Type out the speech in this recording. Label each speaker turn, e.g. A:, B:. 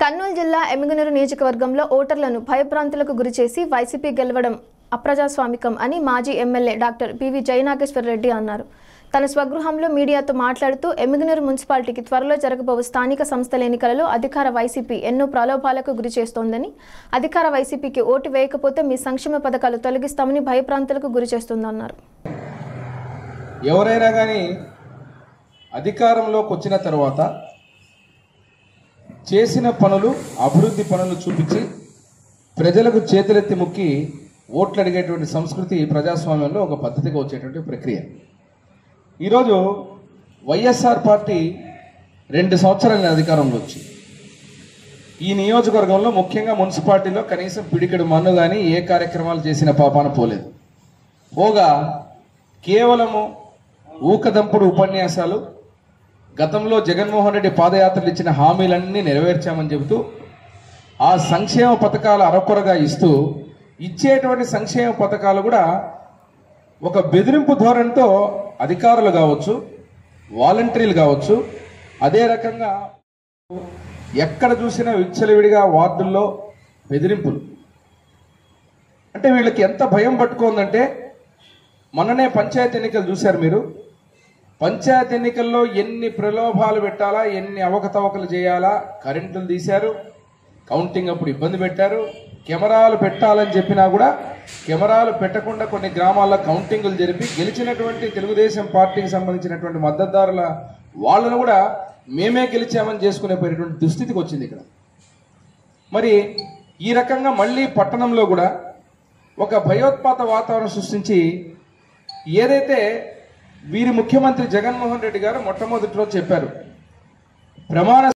A: కర్నూలు జిల్లా ఎమ్మిగనూరు నియోజకవర్గంలో ఓటర్లను భయభ్రాంతులకు గురిచేసి వైసీపీ గెలవడం అప్రజాస్వామికం అని మాజీ MLA doctor P V Jayanageswara Reddy అన్నారు తన స్వగృహంలో మీడియాతో మాట్లాడుతూ ఎమ్మిగనూరు మున్సిపాలిటీకి త్వరలో జరగబోవు స్థానిక సంస్థల ఎన్నికలలో అధికార వైసీపీ ఎన్నో ప్రలోభాలకు గురి చేస్తోందని అధికార వైసీపీకి ఓటు వేయకపోతే మీ సంక్షేమ పథకాలు తొలగిస్తామని భయభ్రాంతులకు గురి చేస్తోందన్నారు
B: ఎవరైనా కానీ అధికారంలోకి వచ్చిన తర్వాత చేసిన పనులు అభివృద్ధి పనులు చూపించి ప్రజలకు చేతులెత్తి ముక్కి ఓట్లు అడిగేటువంటి సంస్కృతి ప్రజాస్వామ్యంలో ఒక పద్ధతిగా వచ్చేటువంటి ప్రక్రియ ఈరోజు వైఎస్ఆర్ పార్టీ రెండు సంవత్సరాల అధికారంలో వచ్చి ఈ నియోజకవర్గంలో ముఖ్యంగా మున్సిపాలిటీలో కనీసం పిడికెడు మన్ను కానీ ఏ కార్యక్రమాలు చేసిన పాపాన పోలేదు పోగా కేవలము ఊకదంపుడు ఉపన్యాసాలు గతంలో జగన్మోహన్ రెడ్డి పాదయాత్రలు ఇచ్చిన హామీలన్నీ నెరవేర్చామని చెబుతూ ఆ సంక్షేమ పథకాలు అరకొరగా ఇస్తూ ఇచ్చేటువంటి సంక్షేమ పథకాలు కూడా ఒక బెదిరింపు ధోరణితో అధికారులు కావచ్చు వాలంటీర్లు కావచ్చు అదే రకంగా ఎక్కడ చూసినా విచ్చలవిడిగా వార్డుల్లో బెదిరింపులు అంటే వీళ్ళకి ఎంత భయం పట్టుకోందంటే మొన్ననే పంచాయతీ ఎన్నికలు చూశారు మీరు పంచాయతీ ఎన్నికల్లో ఎన్ని ప్రలోభాలు పెట్టాలా ఎన్ని అవకతవకలు చేయాలా కరెంటులు తీశారు కౌంటింగ్ అప్పుడు ఇబ్బంది పెట్టారు కెమెరాలు పెట్టాలని చెప్పినా కూడా కెమెరాలు పెట్టకుండా కొన్ని గ్రామాల్లో కౌంటింగులు జరిపి గెలిచినటువంటి తెలుగుదేశం పార్టీకి సంబంధించినటువంటి మద్దతుదారుల వాళ్ళను కూడా మేమే గెలిచామని చేసుకునే పోయేటువంటి దుస్థితికి వచ్చింది ఇక్కడ మరి ఈ రకంగా మళ్ళీ పట్టణంలో కూడా ఒక భయోత్పాత వాతావరణం సృష్టించి ఏదైతే వీరి ముఖ్యమంత్రి జగన్మోహన్ రెడ్డి గారు మొట్టమొదటిలో చెప్పారు ప్రమాణ